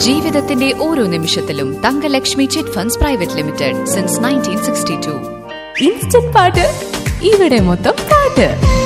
ജീവിതത്തിന്റെ ഓരോ നിമിഷത്തിലും Thangalakshmi chit funds private limited since nineteen sixty two instant പാട്ട് ഇവിടെ മൊത്തം പാട്ട്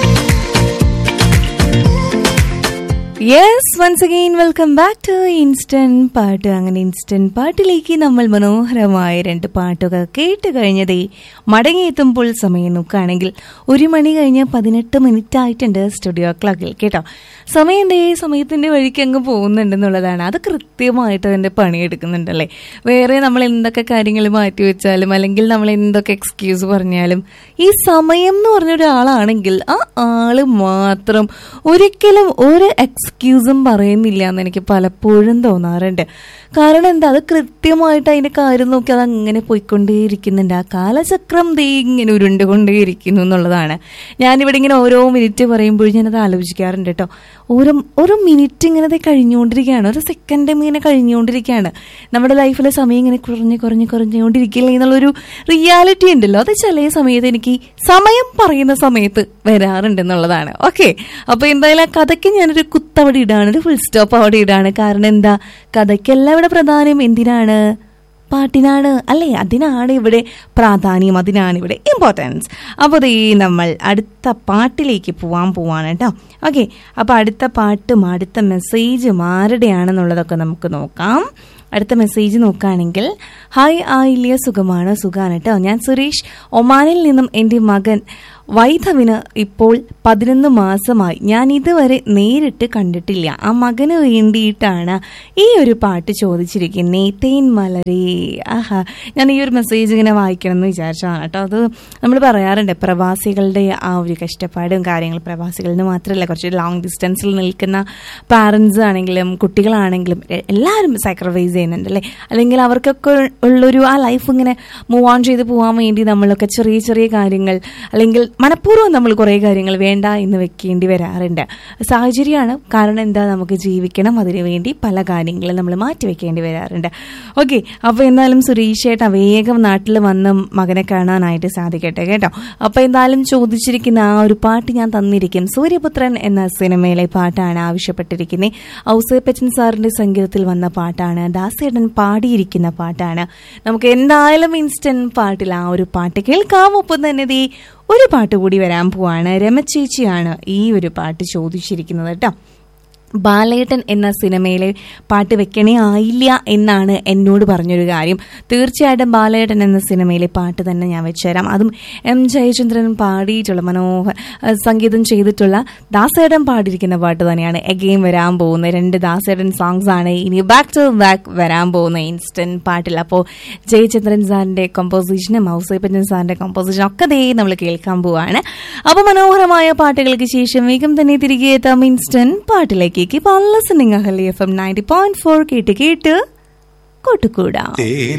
yes once again welcome back to instant പാട്ട് അങ്ങനെ ഇൻസ്റ്റന്റ് പാട്ടിലേക്ക് നമ്മൾ മനോഹരമായ രണ്ട് പാട്ടുകൾ കേട്ട് കഴിഞ്ഞതേ മടങ്ങിയെത്തുമ്പോൾ സമയം നോക്കുകയാണെങ്കിൽ ഒരു മണി കഴിഞ്ഞ് പതിനെട്ട് മിനിറ്റ് ആയിട്ടുണ്ട് സ്റ്റുഡിയോ ക്ലോക്കിൽ കേട്ടോ സമയം ദേ സമയത്തിന്റെ വഴിക്ക് അങ്ങ് പോകുന്നുണ്ടെന്നുള്ളതാണ് അത് കൃത്യമായിട്ട് അതിന്റെ പണിയെടുക്കുന്നുണ്ടല്ലേ വേറെ നമ്മൾ എന്തൊക്കെ കാര്യങ്ങൾ മാറ്റി വെച്ചാലും അല്ലെങ്കിൽ നമ്മൾ എന്തൊക്കെ എക്സ്ക്യൂസ് പറഞ്ഞാലും ഈ സമയം എന്ന് പറഞ്ഞ ഒരാളാണെങ്കിൽ ആ ആള് മാത്രം ഒരിക്കലും ഒരു എക്സ്ക്യൂസും പറയുന്നില്ല എന്ന് എനിക്ക് പലപ്പോഴും തോന്നാറുണ്ട് കാരണം എന്താ അത് കൃത്യമായിട്ട് അതിന്റെ കാര്യം നോക്കി അത് അങ്ങനെ പോയിക്കൊണ്ടേയിരിക്കുന്നുണ്ട് ആ കാലചക്രം ദേ ഇങ്ങനെ ഉരുണ്ടുകൊണ്ടേയിരിക്കുന്നു എന്നുള്ളതാണ് ഞാനിവിടെ ഇങ്ങനെ ഓരോ മിനിറ്റ് പറയുമ്പോഴും ഞാനത് ആലോചിക്കാറുണ്ട് കേട്ടോ ഓരോ ഓരോ മിനിറ്റ് ഇങ്ങനെ ദേ കഴിഞ്ഞുകൊണ്ടിരിക്കുകയാണ് ഒരു സെക്കൻഡ് ഇങ്ങനെ കഴിഞ്ഞുകൊണ്ടിരിക്കുകയാണ് നമ്മുടെ ലൈഫിലെ സമയം ഇങ്ങനെ കുറഞ്ഞ് കുറഞ്ഞ് കുറഞ്ഞുകൊണ്ടിരിക്കില്ല എന്നുള്ളൊരു റിയാലിറ്റി ഉണ്ടല്ലോ അത് ചില സമയത്ത് എനിക്ക് സമയം പറയുന്ന സമയത്ത് വരാറുണ്ട് എന്നുള്ളതാണ് ഓക്കെ അപ്പൊ എന്തായാലും ആ കഥയ്ക്ക് ഞാനൊരു കുത്തവിടെ ഇടാണ് ഒരു ഫുൾ സ്റ്റോപ്പ് അവിടെ ഇടാണ് കാരണം എന്താ കഥയ്ക്കല്ല ഇവിടെ പ്രധാനം എന്തിനാണ് പാട്ടിനാണ് അല്ലേ അതിനാണ് ഇവിടെ പ്രാധാന്യം അതിനാണ് ഇവിടെ ഇമ്പോർട്ടൻസ് അപ്പോൾ ദേ നമ്മൾ അടുത്ത പാട്ടിലേക്ക് പോവാൻ പോവാണ് കേട്ടോ ഓക്കെ അപ്പോൾ അടുത്ത പാട്ടും അടുത്ത മെസ്സേജും ആരുടെയാണെന്നുള്ളതൊക്കെ നമുക്ക് നോക്കാം അടുത്ത മെസ്സേജ് നോക്കുകയാണെങ്കിൽ ഹായ് ആയില്യ സുഖമാണ് സുഖമാണ് കേട്ടോ ഞാൻ സുരേഷ് ഒമാനിൽ നിന്നും എൻ്റെ മകൻ വൈധവിന് ഇപ്പോൾ പതിനൊന്ന് മാസമായി ഞാൻ ഇതുവരെ നേരിട്ട് കണ്ടിട്ടില്ല ആ മകന് വേണ്ടിയിട്ടാണ് ഈ ഒരു പാട്ട് ചോദിച്ചിരിക്കുന്നത് തേൻ മലരേ ആഹാ ഞാൻ ഈ ഒരു മെസ്സേജ് ഇങ്ങനെ വായിക്കണം എന്ന് വിചാരിച്ചതാണ് കേട്ടോ അത് നമ്മൾ പറയാറുണ്ട് പ്രവാസികളുടെ ആ ഒരു കഷ്ടപ്പാടും കാര്യങ്ങൾ പ്രവാസികളിന് മാത്രമല്ല കുറച്ച് ലോങ് ഡിസ്റ്റൻസിൽ നിൽക്കുന്ന പാരൻസ് ആണെങ്കിലും കുട്ടികളാണെങ്കിലും എ- എല്ലാവരും സാക്രിഫൈസ് ചെയ്യുന്നുണ്ട് അല്ലേ അല്ലെങ്കിൽ അവർക്കൊക്കെ ഉള്ളൊരു ആ ലൈഫ് ഇങ്ങനെ മൂവ് ഓൺ ചെയ്ത് പോകാൻ വേണ്ടി നമ്മളൊക്കെ ചെറിയ ചെറിയ കാര്യങ്ങൾ അല്ലെങ്കിൽ മനഃപൂർവ്വം നമ്മൾ കുറേ കാര്യങ്ങൾ വേണ്ട എന്ന് വെക്കേണ്ടി വരാറുണ്ട് സാഹചര്യമാണ് കാരണം എന്താ നമുക്ക് ജീവിക്കണം അതിനു വേണ്ടി പല കാര്യങ്ങളും നമ്മൾ മാറ്റി വെക്കേണ്ടി വരാറുണ്ട് ഓക്കെ അപ്പോൾ എന്തായാലും സുരേഷ് ചേട്ടാ വേഗം നാട്ടിൽ വന്ന് മകനെ കാണാനായിട്ട് സാധിക്കട്ടെ കേട്ടോ അപ്പോൾ എന്തായാലും ചോദിച്ചിരിക്കുന്ന ആ ഒരു പാട്ട് ഞാൻ തന്നിരിക്കും സൂര്യപുത്രൻ എന്ന സിനിമയിലെ പാട്ടാണ് ആവശ്യപ്പെട്ടിരിക്കുന്നത് ഔസേപ്പച്ചൻ സാറിന്റെ സംഗീതത്തിൽ വന്ന പാട്ടാണ് ദാസേടൻ പാടിയിരിക്കുന്ന പാട്ടാണ് നമുക്ക് എന്തായാലും ഇൻസ്റ്റന്റ് പാട്ടിൽ ആ ഒരു പാട്ട് കേൾക്കാം ഒപ്പം തന്നെ ദേ ഒരു പാട്ട് കൂടി വരാൻ പോവാണ് രമചേച്ചിയാണ് ഈ ഒരു പാട്ട് ചോദിച്ചിരിക്കുന്നത് കേട്ടോ ബാലേട്ടൻ എന്ന സിനിമയിലെ പാട്ട് വെക്കണേ ആയില്ല എന്നാണ് എന്നോട് പറഞ്ഞൊരു കാര്യം തീർച്ചയായിട്ടും ബാലേട്ടൻ എന്ന സിനിമയിലെ പാട്ട് തന്നെ ഞാൻ വെച്ചുതരാം അതും എം ജയചന്ദ്രൻ പാടിയിട്ടുള്ള മനോഹർ അഹ് സംഗീതം ചെയ്തിട്ടുള്ള ദാസേടൻ പാടിയിരിക്കുന്ന പാട്ട് തന്നെയാണ് എഗെയിൻ വരാൻ പോകുന്ന രണ്ട് ദാസേടൻ സോങ്സ് ആണ് ഇനി ബാക്ക് ടു ബാക്ക് വരാൻ പോകുന്ന ഇൻസ്റ്റന്റ് പാട്ടിൽ അപ്പോൾ ജയചന്ദ്രൻ സാറിന്റെ കമ്പോസിഷനും ഔസേപ്പറ്റൻ സാറിന്റെ കമ്പോസിഷനും ഒക്കെ ദേ നമ്മൾ കേൾക്കാൻ പോവാണ് അപ്പോൾ മനോഹരമായ പാട്ടുകൾക്ക് ശേഷം വേഗം തന്നെ തിരികെ എത്താം ഇൻസ്റ്റന്റ് പാട്ടിലേക്ക് keep on listening Ahali F M ninety point four കേട്ട് കേട്ട് കൂട്ടുകൂടാം